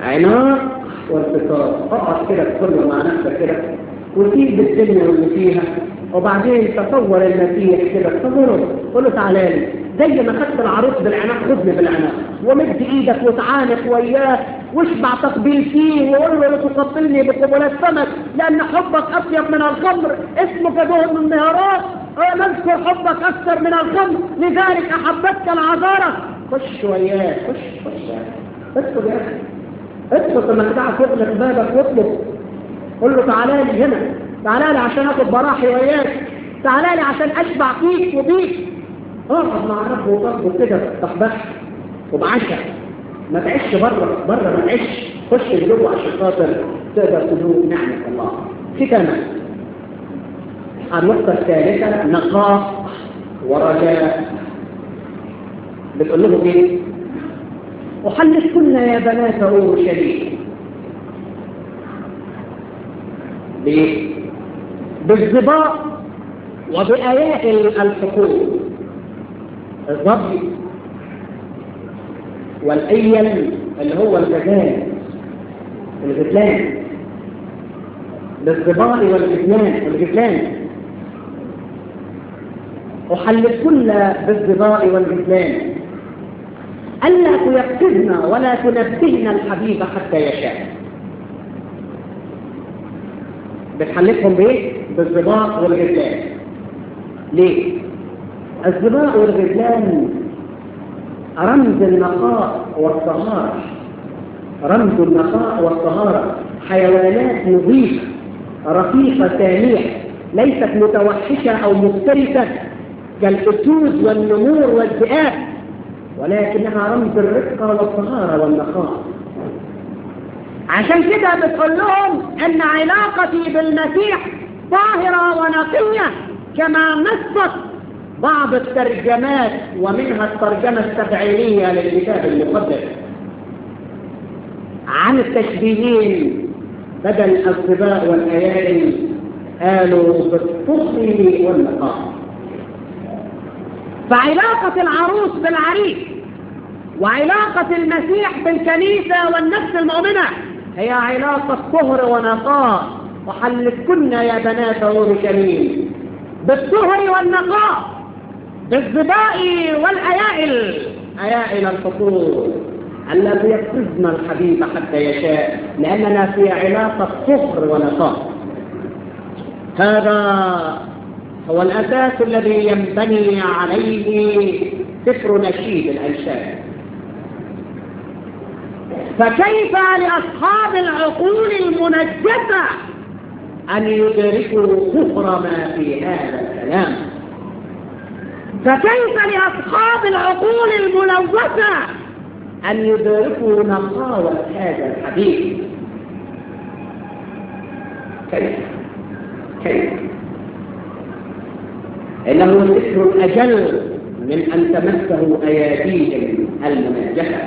عناق وانتصار اقعد كده كله مع نفسك كده وسيب الدنيا واللي فيها وبعدين تصور المسيح كده تصوره قول له تعالى لي زي ما خدت العروس بالعناق خدني بالعناق ومد ايدك وتعانق وياه واشبع تقبيل فيه وقول له لا تقبلني بقبلات فمك لان حبك اطيب من الخمر اسمك دهن النهارات نذكر حبك اكثر من الخمر لذلك احبتك العذارى خش وياه خش خش ادخل يا اخي ادخل لما تدعى تغلق بابك واطلب قول له تعالى لي هنا تعالى لي عشان اخد براحي وياك تعالى لي عشان اشبع فيك وبيك اقعد مع الرب وطلبه كده تحبح وبعشا ما تعيش بره بره ما تعيش خش جوه عشان خاطر تقدر تدوق نعمه الله في كمان النقطة الثالثة نقاء ورجاء بتقول لهم ايه؟ وحلفكن يا بنات اورشليم ليه؟ بالظباء وبآيات الحقوق الظبي والأيل اللي هو الغزال الغزلان بالظباء والغزلان والغزلان أحلفكن بالظباء والغزلان ألا تيقظن ولا تنبهن الحبيب حتى يشاء بتحلفهم بايه؟ بالظباء والغزلان ليه؟ الظباء والغزلان رمز النقاء والطهارة رمز النقاء والطهارة حيوانات نظيفة رفيقة سامية ليست متوحشة أو مفترسة كالأسود والنمور والذئاب ولكنها رمز الرفقة والطهارة والنقاء عشان كده بتقول لهم ان علاقتي بالمسيح طاهرة ونقية كما نصت بعض الترجمات ومنها الترجمة التفعيلية للكتاب المقدس عن التشبيهين بدل الظباء والأيائل قالوا بالطهر والنقاء فعلاقة العروس بالعريس وعلاقة المسيح بالكنيسة والنفس المؤمنة هي علاقة طهر ونقاء وحلفكن يا بنات اورشليم بالطهر والنقاء بالظباء والأيائل أيائل الفطور الذي يقصدنا الحبيب حتى يشاء لأننا في علاقة طهر ونقاء هذا هو الأساس الذي ينبني عليه سفر نشيد الأنشاد فكيف لأصحاب العقول المنجسة أن يدركوا كفر ما في هذا الكلام فكيف لأصحاب العقول الملوثة أن يدركوا نقاوة هذا الحديث كيف كيف إنه ذكر أجل من أن تمسه أياديهم المنجحة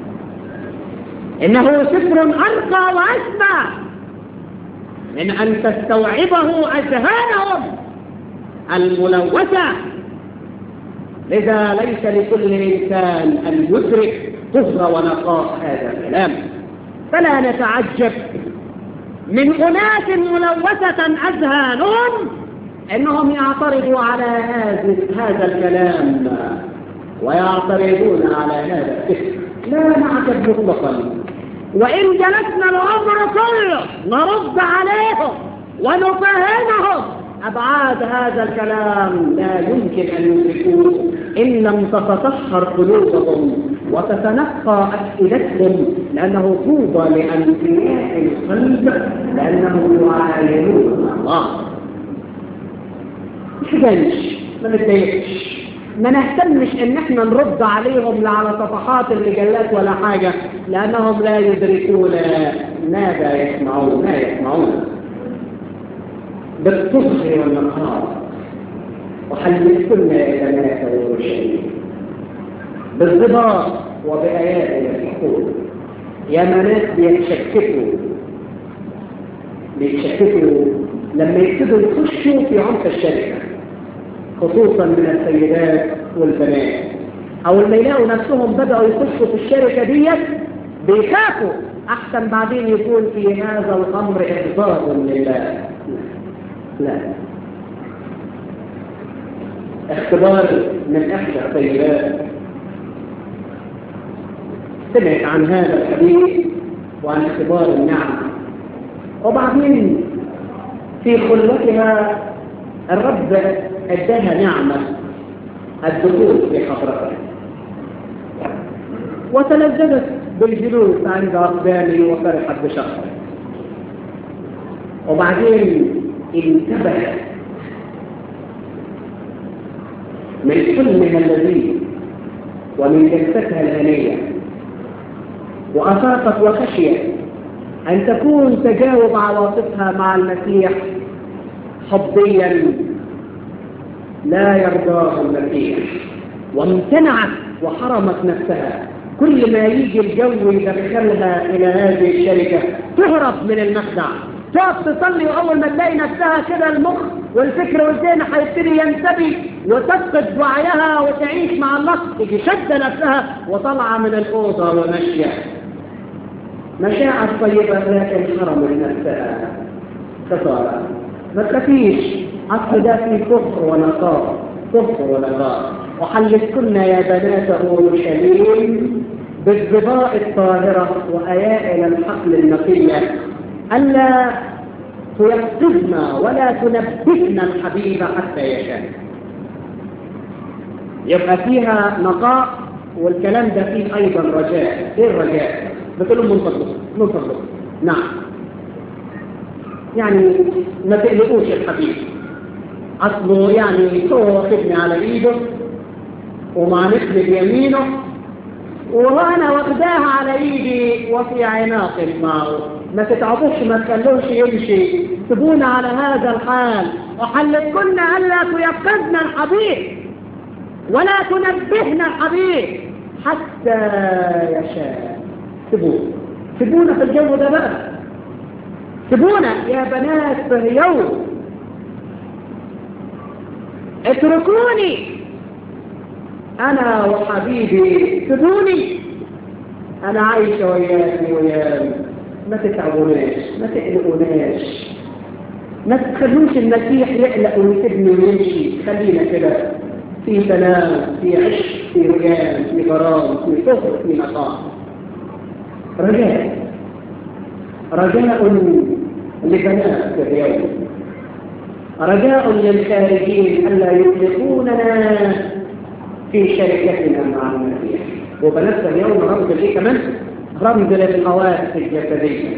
إنه سفر أرقى وأسمى من أن تستوعبه أذهانهم الملوثة لذا ليس لكل إنسان أن يدرك طهر ونقاء هذا الكلام فلا نتعجب من أناس ملوثة أذهانهم أنهم يعترضوا على هذا هذا الكلام ويعترضون على هذا الفكر لا نعجب مطلقا وإن جلسنا العمر كله نرد عليهم ونفهمهم أبعاد هذا الكلام لا يمكن أن يدركوه إن لم تتطهر قلوبهم وتتنقى أفئدتهم لأنه طوبى لأنبياء القلب لأنهم يعاينون الله مش جنش ما نتضايقش ما نهتمش ان احنا نرد عليهم لا على صفحات المجلات ولا حاجة لانهم لا يدركون ماذا يسمعون ما يسمعون بالطهر والنقاء وحلفتن يا بنات اورشليم بالرضا وبآيات الحقوق يا بنات بيتشككوا بيتشككوا لما يبتدوا يخشوا في عمق الشركه خصوصا من السيدات والبنات او لما يلاقوا نفسهم بدأوا يخشوا في الشركة ديت بيخافوا أحسن بعدين يكون في هذا الأمر إغضاب لله لا اختبار من إحدى الطيبات سمعت عن هذا الحديث وعن اختبار النعمة وبعدين في خلوتها الرب اداها نعمة الدخول في حضرته وتلذذت بالجلوس عند أقدامي وفرحت بشخصه وبعدين انتبهت من حلمها اللذيذ ومن جلستها الهنية وأفاقت وخشيت أن تكون تجاوب عواطفها مع المسيح حبيا لا يرضاه المسيح وامتنعت وحرمت نفسها كل ما يجي الجو يدخلها إلى هذه الشركة تهرب من المخدع تقف تصلي وأول ما تلاقي نفسها كده المخ والفكر والذهن هيبتدي ينتبه وتفقد وعيها وتعيش مع الله تيجي شد نفسها وطالعة من الأوضة وماشية مشاعر طيبة لكن حرمت نفسها خسارة ما تخافيش أصل ده في كفر ونقاء كفر ونقاء وحلتكن يا بنات أورشليم بالظباء الطاهرة وأيائل الحقل النقية ألا تيقظن ولا تنبهن الحبيب حتى يشاء يبقى فيها نقاء والكلام ده فيه أيضا رجاء إيه الرجاء؟ بتقول لهم منتظر منتظر نعم يعني ما تقلقوش الحبيب أصله يعني هو واخدني على إيده ومعنفني بيمينه وانا واخداها على ايدي وفي عناق معه ما تتعبوش ما تخلوش يمشي سيبونا على هذا الحال وحلتكن الا تيقظن الحبيب ولا تنبهن الحبيب حتى يشاء سيبونا سيبونا في الجو ده بقى سيبونا يا بنات في يوم اتركوني أنا وحبيبي سيبوني أنا عايشة وياكي وياك ما تتعبوناش ما تقلقوناش ما تخلوش المسيح يقلق ويسيبني ويمشي خلينا كده في سلام في عشق في ريان في غرام في صبر في نقاء رجاء رجاء لبنات اليوم رجاء للخارجين ألا يطلقوننا في شركتنا مع المسيح وبنفس اليوم رمز ليه كمان رمز للحواس الجسدية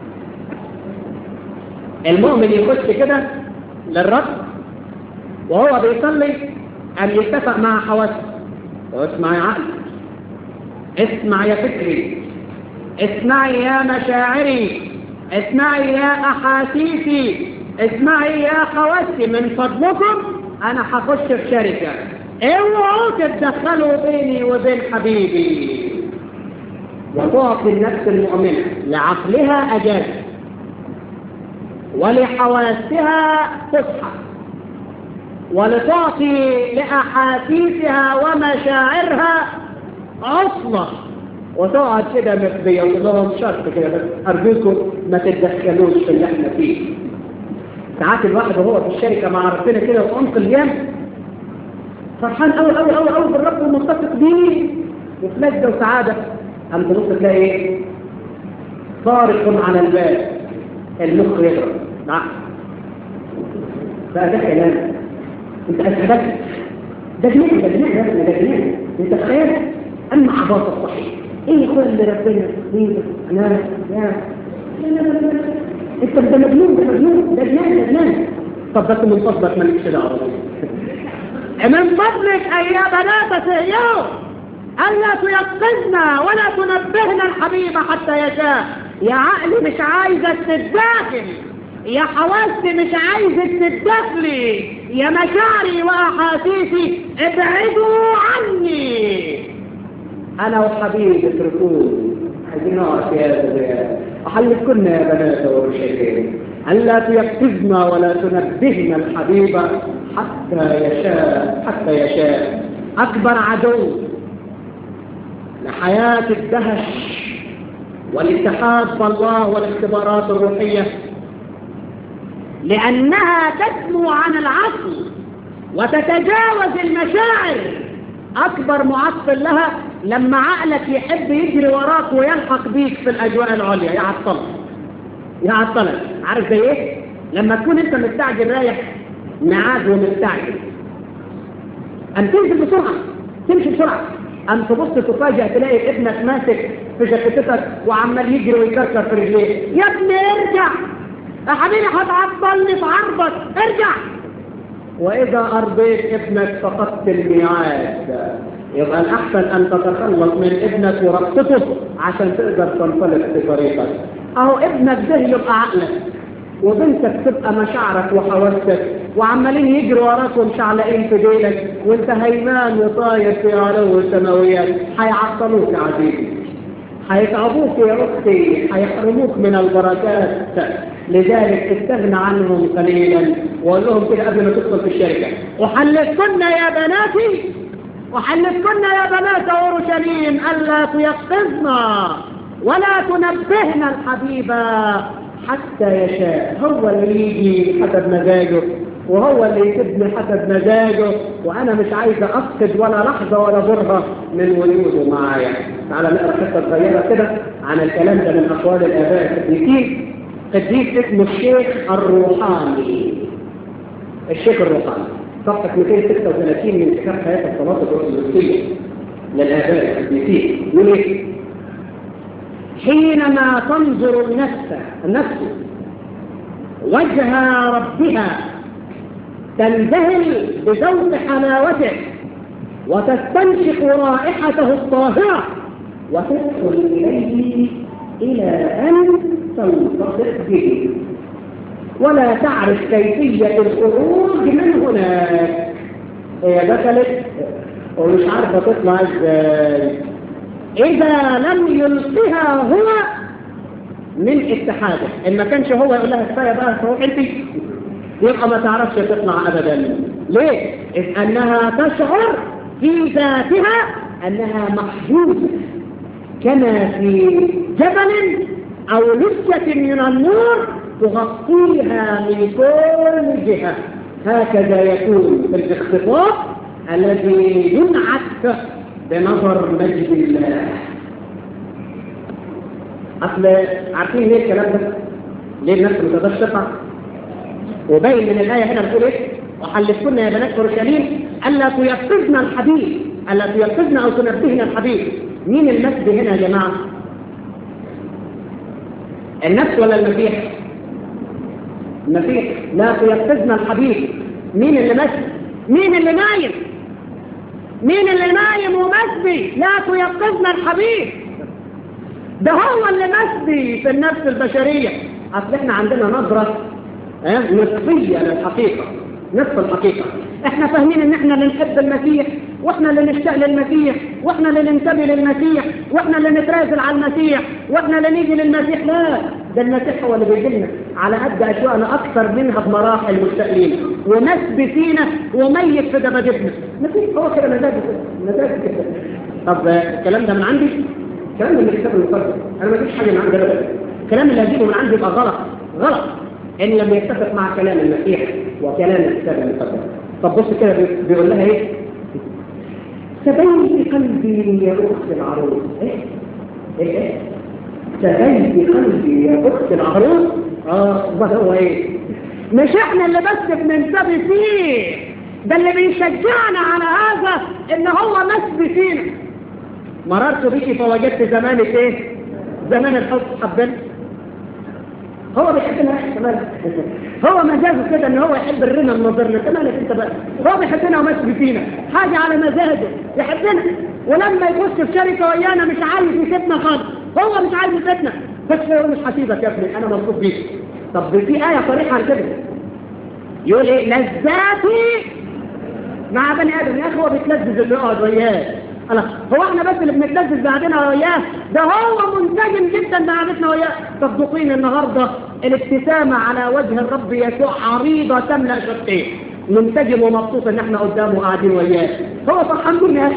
المؤمن يخش كده للرب وهو بيصلي أن يتفق مع حواسه واسمع يا عقل اسمع يا فكري اسمعي يا مشاعري اسمعي يا أحاسيسي اسمعي يا خواتي من فضلكم أنا هخش في شركة اوعوا تتدخلوا بيني وبين حبيبي وتعطي النفس المؤمنة لعقلها أجازة ولحواسها فسحة ولتعطي لأحاسيسها ومشاعرها عصلة وتقعد كده مخبية وتقول لهم شرط كده بس أرجوكم ما تتدخلوش في اللي احنا فيه ساعات الواحد وهو في الشركة مع ربنا كده وعمق اليوم فرحان قوي قوي قوي قوي بالرب ومتفق بيه وفي مجد وسعادة أم تبص تلاقي إيه؟ طارق على الباب المخ يضرب نعم بقى ده كلام انت أسعدك ده جنان ده جنان ده جنان انت تخيل أما عباط الصحيح ايه كل ربنا مين انا يا لا لا لا لا انت ده مجنون ده مجنون ده جنان ده جنان طب بس من فضلك مالكش دعوه من فضلك يا بنات صهيون ألا تيقظنا ولا تنبهنا الحبيب حتى يشاء يا عقلي مش عايزة تتداخل يا حواسي مش عايزة تتدخلي يا مشاعري وأحاسيسي ابعدوا عني أنا وحبيبي اتركوني عايزين نقعد يا زياد أحلفكن يا بنات ورشيدين ألا تيقظنا ولا تنبهنا الحبيب حتى يشاء حتى يشاء أكبر عدو لحياة الدهش والاتحاد بالله والاختبارات الروحية لأنها تسمو عن العقل وتتجاوز المشاعر أكبر معطل لها لما عقلك يحب يجري وراك ويلحق بيك في الأجواء العليا يعطلك يعطلك عارف زي إيه؟ لما تكون أنت مستعجل رايح ميعاد ومستعجل أم تنزل بسرعة تمشي بسرعة أم تبص تفاجأ تلاقي ابنك ماسك في جاكيتك وعمال يجري ويكسر في رجليه يا ابني ارجع يا حبيبي هتعطلني في عرضك ارجع وإذا أرضيت ابنك فقدت الميعاد يبقى الأحسن أن تتخلص من ابنك ورقصته عشان تقدر تنطلق في طريقك أهو ابنك ده يبقى عقلك وبنتك تبقى مشاعرك وحواسك وعمالين يجروا وراك ومشعلقين في ديلك وانت هيمان وطاير في علو السماويات هيعطلوك يا عزيزي هيتعبوك يا اختي هيحرموك من البركات لذلك استغنى عنهم قليلا وقول لهم كده قبل ما تدخل في الشركه وحلفكن يا بناتي وحلفكن يا بنات اورشليم الا تيقظن ولا تنبهن الحبيب حتى يشاء هو اللي يجي حسب مزاجه وهو اللي يسيبني حسب مزاجه وانا مش عايز افقد ولا لحظه ولا برهه من وجوده معايا تعالى نقرا حته صغيره كده عن الكلام ده من اقوال الاباء القديسين قديس اسمه الشيخ الروحاني الشيخ الروحاني صفحه 236 من كتاب حياه الصلاه الارثوذكسيه للاباء القديسين يقول ايه حينما تنظر النفس النفس وجه ربها تنذهل بذوق حلاوته وتستنشق رائحته الطاهرة وتدخل إليه إلى أن تنتصر به ولا تعرف كيفية الخروج من هناك هي دخلت ومش عارفة تطلع ازاي إذا لم يلقها هو من اتحاده إن ما كانش هو يقول لها كفاية بقى تروح انت يبقى ما تعرفش تطلع أبدا ليه؟ إذ أنها تشعر في ذاتها أنها محجوزة كما في جبل أو لسة من النور تغطيها من كل جهة هكذا يكون في الاختطاف الذي ينعت بنظر مجد الله أصل عارفين ليه الكلام ده؟ ليه الناس ما تقدرش تقع؟ وباين من الآية هنا بتقول إيه؟ وحلفتن يا بنات أورشليم ألا تيقظن الحبيب ألا تيقظن أو تنبهن الحبيب مين النفس هنا يا جماعة؟ النفس ولا المسيح؟ المسيح لا تيقظن الحبيب مين اللي مسي؟ مين اللي نايم؟ مين اللي نايم ومسبي لا تيقظن الحبيب ده هو اللي مسبي في النفس البشرية أصل احنا عندنا نظرة اه نصفية للحقيقة نصف الحقيقة احنا فاهمين ان احنا اللي نحب المسيح واحنا اللي نشتاق للمسيح واحنا اللي ننتبه للمسيح واحنا اللي نترازل على المسيح واحنا اللي نيجي للمسيح لا ده المسيح هو اللي بيجي لنا على قد اشواقنا اكثر منها بمراحل مشتاقين ونسب فينا وميت في دبابتنا مسيح هو كده مزاج مزاج كده طب الكلام ده من عندي الكلام ده من الكتاب المقدس انا ما فيش حاجه من عندي ابدا الكلام اللي هجيبه من عندي يبقى غلط غلط ان لم يتفق مع كلام المسيح وكلام الكتاب المقدس طب بص كده بيقول لها ايه سبيت قلبي يا اخت العروس ايه ايه ايه سبيت قلبي يا اخت العروس اه ما هو ايه مش احنا اللي بس بننتبه فيه ده اللي بيشجعنا على هذا ان هو مسبي فينا مررت بيكي فوجدت زمانك ايه زمان الحب حبنا هو بيحبنا كمان هو مزاجه كده ان هو يحب الرنا النظرنا انت مالك انت بقى هو بيحبنا ومسك فينا حاجه على مزاجه يحبنا ولما يخش في شركه ويانا مش عايز يسيبنا خالص هو مش عايز يسيبنا بس يقول مش هسيبك يا ابني انا مبسوط بيك طب في ايه صريحه عن كده يقول ايه لذاتي مع بني ادم يا اخي هو بيتلذذ اللي يقعد وياه الله هو احنا بس اللي بنتلذذ بعدنا وياه ده هو منسجم جدا بعدتنا وياه صدقين النهارده الابتسامه على وجه الرب يسوع عريضه تملا شقين منسجم ومبسوط ان احنا قدامه قاعدين وياه هو فرحان بينا يا اخي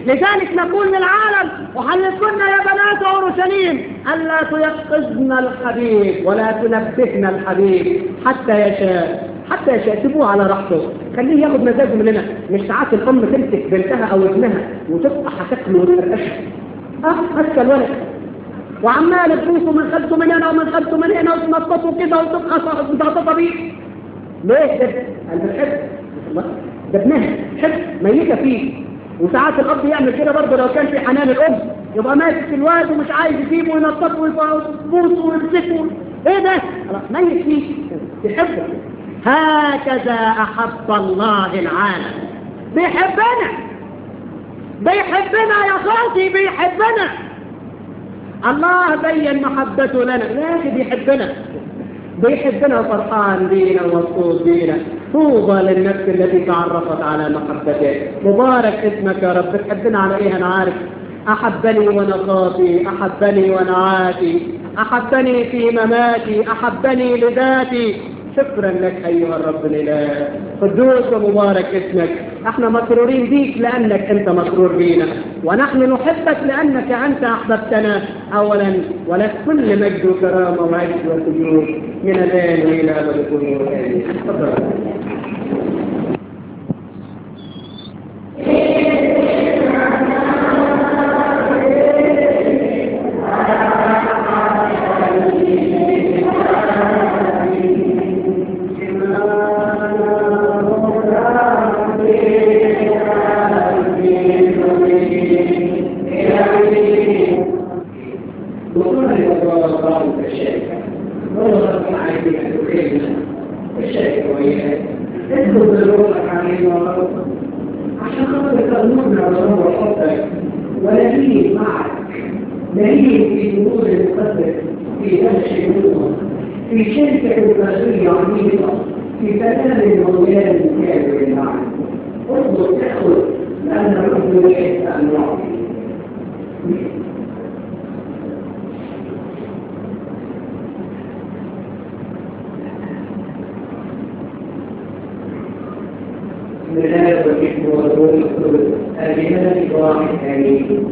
لذلك نقول للعالم وحلفكن يا بنات اورشليم الا تيقظن الحبيب ولا تنبهن الحبيب حتى يشاء حتى يشاء سيبوه على راحته خليه ياخد مزاجه مننا مش ساعات الام تمسك بنتها او ابنها وتبقى هتاكله وتفرقشه اه ماسكه الولد وعمال تبوسه من خدته من هنا ومن خدته من هنا وتنططه كده وتبقى متعطفه بيه ليه ده؟ قال بتحب ده ابنها حب ميته فيه وساعات الاب يعمل كده برضه لو كان في حنان الام يبقى ماسك الواد ومش عايز يسيبه وينططه ويبوسه ويمسكه ايه ده؟ خلاص ميت فيه يحبه هكذا احب الله العالم بيحبنا بيحبنا يا خالتي بيحبنا الله بين محبته لنا لكن بيحبنا بيحبنا فرحان بينا ومبسوط بينا طوبى للنفس التي تعرفت على محبته مبارك اسمك يا رب تحبنا على ايه انا عارف احبني وانا خاطي احبني وانا عاتي احبني في مماتي احبني لذاتي شكرا لك ايها الرب الاله قدوس ومبارك اسمك احنا مسرورين بيك لانك انت مسرور بينا ونحن نحبك لانك انت احببتنا اولا ولك كل مجد وكرامه وعز وسجود من الان والى ابد الدهور امين تفضل ودليل معك دليل في نور المقدس في نفس النور في شركة بصرية عميقة في كلام المولان الكامل معك اطلب تأخذ لأن الرب يحب أن يعطي بسم الله والاسم والروح القدس الإمام إبراهيم الكريم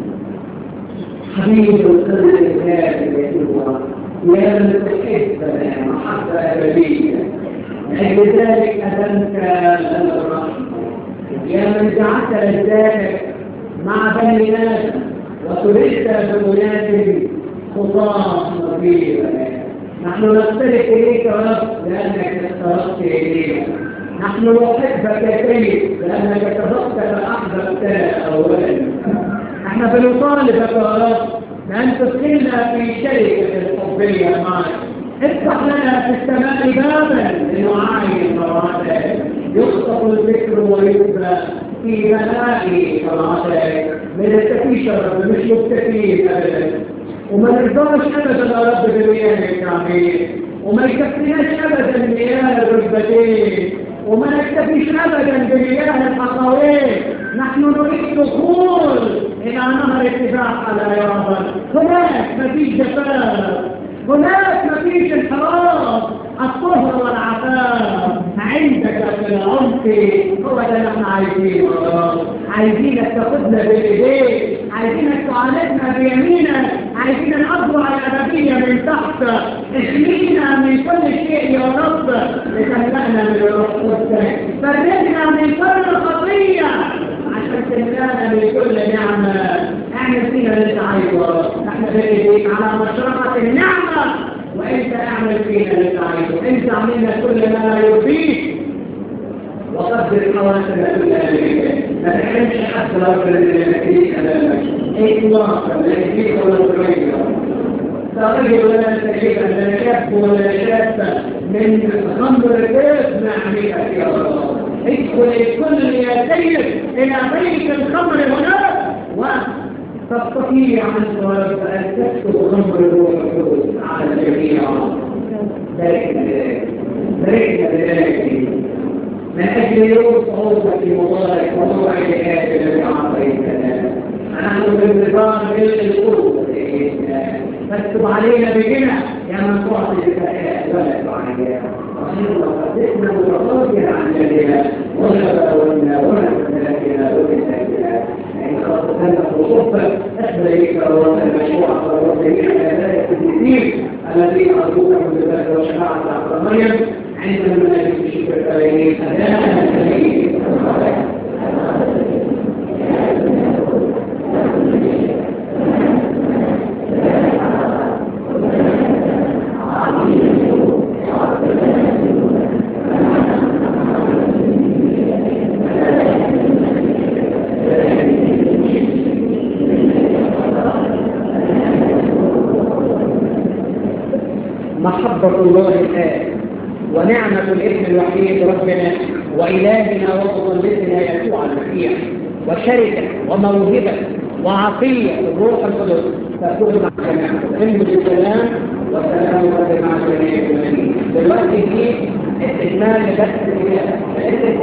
حبيب القلب الكامل يسوع يا من تحبنا محبة أبدية لأجل ذلك أذنت الرحمة يا من جعلت لذاتك مع بني آدم وتركت بمناسب خطاة نظيرة نحن نختلف إليك يا رب لأنك اخترت إلينا نحن نحبك يا سيد لأنك تركت فأحببتنا أولا نحن بنطالبك يا رب بأن تدخلنا في شركة الحبية معك افتح لنا في السماء بابا لنعاين مراتك يخطف الذكر ويتبع في بنائي مراتك ما نكتفيش يا رب مش مكتفين ابدا وما نرضاش ابدا يا رب بمياه الكعبين وما يكفيناش ابدا مياه الركبتين وما نكتفيش ابدا بمياه الحقوين نحن نريد دخول الى نهر السباحه لا يابا هناك مفيش جفاف هناك مفيش انحراف الطهر والعفاف عندك في العمق هو ده اللي احنا عايزينه عايزينك تاخدنا بايديك عايزينك تعالجنا بيمينك عايزين نقضوا على الابديه من تحت احمينا من كل شيء يا رب لتهلأنا من الروح قدسك فرجنا من كل خطيه عشان تملانا من كل نعمه اعمل فينا اللي انت عايزه يا رب احنا بايديك على مشرقه النعمه وانت اعمل فينا اللي انت عايزه انت عملنا كل ما لا يرضيك وقدر حواسنا كلها لك ما تحرمش حتى لو كان الذي امامك اطلاقا لا يهديك ولا تغير رجل ولا سيدا لا شاب ولا شابة من خمر الكيف نعملك يا الله ادخل الكل يا سيد الى بيت الخمر هناك وتستطيع انت ورب ان تكتب خمر الروح القدس على الجميع باركنا بذلك باركنا بذلك من أجل يوم صعوبة مبارك وموعد الآية الذي أعطيتنا نحن بانتظار ملء القلوب فاكتب علينا بجنة يا من تعطي الزكاة ولا تعالى وصير وقدسنا متفاضل عن جدنا وشبابنا ونسلاتنا ونسلاتنا إن خاصة الخصوصة أسبل إليك الله المشروع والرسول على ذلك الدين الذي أرجوك من ذلك وشفاعة عبد مريم عندما نجد الشكر عليه محبة الله الآب ونعمة الابن الوحيد ربنا وإلهنا ومضلتنا يسوع المسيح وشركة وموهبة وعطية الروح القدس تكون مع جميعكم علم بالسلام والسلام مع جميع المؤمنين دلوقتي في استكمال لبث الاستكمال